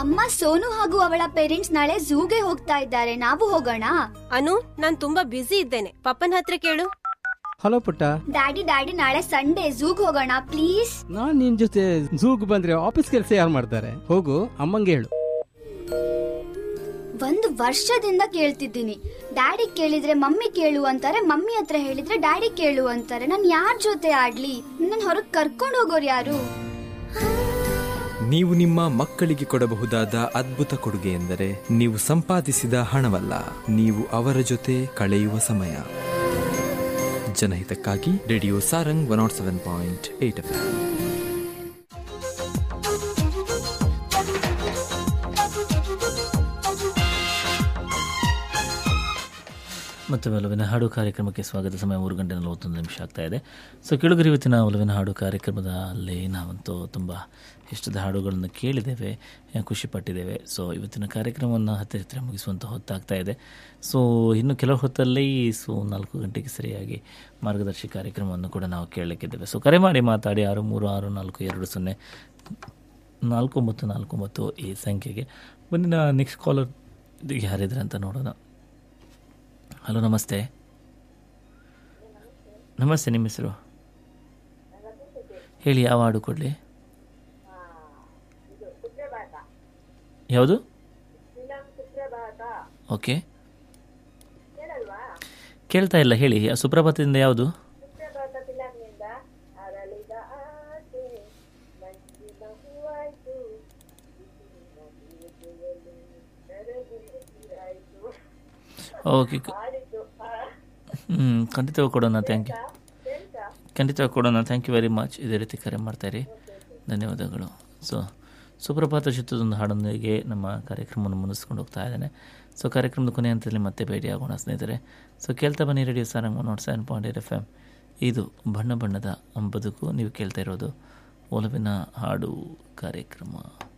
ಅಮ್ಮ ಸೋನು ಹಾಗೂ ಅವಳ ಪೇರೆಂಟ್ಸ್ ನಾಳೆ ಝೂಗೆ ಹೋಗ್ತಾ ಇದ್ದಾರೆ ನಾವು ಹೋಗೋಣ ಅನು ನಾನ್ ತುಂಬಾ ಬ್ಯುಸಿ ಇದ್ದೇನೆ ಪಪ್ಪನ ಹತ್ರ ಕೇಳು ಹಲೋ ಪುಟ್ಟ ಡ್ಯಾಡಿ ಡ್ಯಾಡಿ ನಾಳೆ ಸಂಡೇ ಝೂಗ್ ಹೋಗೋಣ ಪ್ಲೀಸ್ ನಾನ್ ನಿನ್ ಜೊತೆ ಝೂಗ್ ಬಂದ್ರೆ ಆಫೀಸ್ ಕೆಲಸ ಯಾರು ಮಾಡ್ತಾರೆ ಹೋಗು ಅಮ್ಮಂಗೆ ಹೇಳು ಒಂದು ವರ್ಷದಿಂದ ಕೇಳ್ತಿದ್ದೀನಿ ಡ್ಯಾಡಿ ಕೇಳಿದ್ರೆ ಮಮ್ಮಿ ಕೇಳು ಅಂತಾರೆ ಮಮ್ಮಿ ಹತ್ರ ಹೇಳಿದ್ರೆ ಡ್ಯಾಡಿ ಕೇಳು ಅಂತಾರೆ ನಾನು ಯಾರ ಜೊತೆ ಆಡ್ಲಿ ನನ್ನ ಹೊರಗ್ ಕರ್ಕೊಂಡು ಹೋಗೋರು ಯಾರು ನೀವು ನಿಮ್ಮ ಮಕ್ಕಳಿಗೆ ಕೊಡಬಹುದಾದ ಅದ್ಭುತ ಕೊಡುಗೆ ಎಂದರೆ ನೀವು ಸಂಪಾದಿಸಿದ ಹಣವಲ್ಲ ನೀವು ಅವರ ಜೊತೆ ಕಳೆಯುವ ಸಮಯ ಜನಹಿತಕ್ಕಾಗಿ radio Sarang one naught seven point eight F ಮತ್ತು ಒಲವಿನ ಹಾಡು ಕಾರ್ಯಕ್ರಮಕ್ಕೆ ಸ್ವಾಗತ ಸಮಯ ಮೂರು ಗಂಟೆ ನಲವತ್ತೊಂದು ನಿಮಿಷ ಆಗ್ತಾ ಇದೆ ಸೊ ಕೆಳಗರಿ ಇವತ್ತಿನ ಒಲವಿನ ಹಾಡು ಕಾರ್ಯಕ್ರಮದಲ್ಲಿ ನಾವಂತೂ ತುಂಬ ಇಷ್ಟದ ಹಾಡುಗಳನ್ನು ಕೇಳಿದ್ದೇವೆ ಆ, ಖುಷಿಪಟ್ಟಿದ್ದೇವೆ ಸೊ ಇವತ್ತಿನ ಕಾರ್ಯಕ್ರಮವನ್ನು ಹತ್ತಿರ ಹತ್ತಿರ ಮುಗಿಸುವಂಥ ಹೊತ್ತಾಗ್ತಾ ಇದೆ ಸೊ ಇನ್ನು ಕೆಲವು ಹೊತ್ತಲ್ಲಿ ಸೊ ನಾಲ್ಕು ಗಂಟೆಗೆ ಸರಿಯಾಗಿ ಮಾರ್ಗದರ್ಶಿ ಕಾರ್ಯಕ್ರಮವನ್ನು ಕೂಡ ನಾವು ಕೇಳಲಿಕ್ಕಿದ್ದೇವೆ ಸೊ ಕರೆ ಮಾಡಿ ಮಾತಾಡಿ ಆರು ಮೂರು ಆರು ನಾಲ್ಕು ಎರಡು ಸೊನ್ನೆ ನಾಲ್ಕು ಒಂಬತ್ತು ನಾಲ್ಕು ಒಂಬತ್ತು ಈ ಸಂಖ್ಯೆಗೆ ಮುಂದಿನ ನೆಕ್ಸ್ಟ್ ಕಾಲರ್ ಯಾರಿದ್ರೆ ಅಂತ ನೋಡೋಣ ಹಲೋ ನಮಸ್ತೆ ನಮಸ್ತೆ ನಿಮ್ಮ ಹೆಸರು ಹೇಳಿ ಯಾವ ಹಾಡು ಕೊಡಲಿ ಯಾವುದು ಓಕೆ ಕೇಳ್ತಾ ಇಲ್ಲ ಹೇಳಿ ಆ ಸುಪ್ರಭಾತದಿಂದ ಯಾವುದು ಓಕೆ ಹ್ಞೂ ಖಂಡಿತವಾಗಿ ಕೊಡೋಣ ಥ್ಯಾಂಕ್ ಯು ಖಂಡಿತವಾಗಿ ಕೊಡೋಣ ಥ್ಯಾಂಕ್ ಯು ವೆರಿ ಮಚ್ ಇದೇ ರೀತಿ ಕರೆ ಮಾಡ್ತಾಯಿರಿ ಧನ್ಯವಾದಗಳು ಸೊ ಸುಪ್ರಭಾತ ಚಿತ್ರದೊಂದು ಹಾಡೊಂದಿಗೆ ನಮ್ಮ ಕಾರ್ಯಕ್ರಮವನ್ನು ಮುಗಿಸ್ಕೊಂಡು ಹೋಗ್ತಾ ಇದ್ದೇನೆ ಸೊ ಕಾರ್ಯಕ್ರಮದ ಕೊನೆ ಹಂತದಲ್ಲಿ ಮತ್ತೆ ಭೇಟಿಯಾಗೋಣ ಸ್ನೇಹಿತರೆ ಸೊ ಕೇಳ್ತಾ ಬನ್ನಿ radio Sarang naught seven point eight F M ಇದು ಬಣ್ಣ ಬಣ್ಣದ ಬದುಕು ನೀವು ಕೇಳ್ತಾ ಇರೋದು ಒಲವಿನ ಹಾಡು ಕಾರ್ಯಕ್ರಮ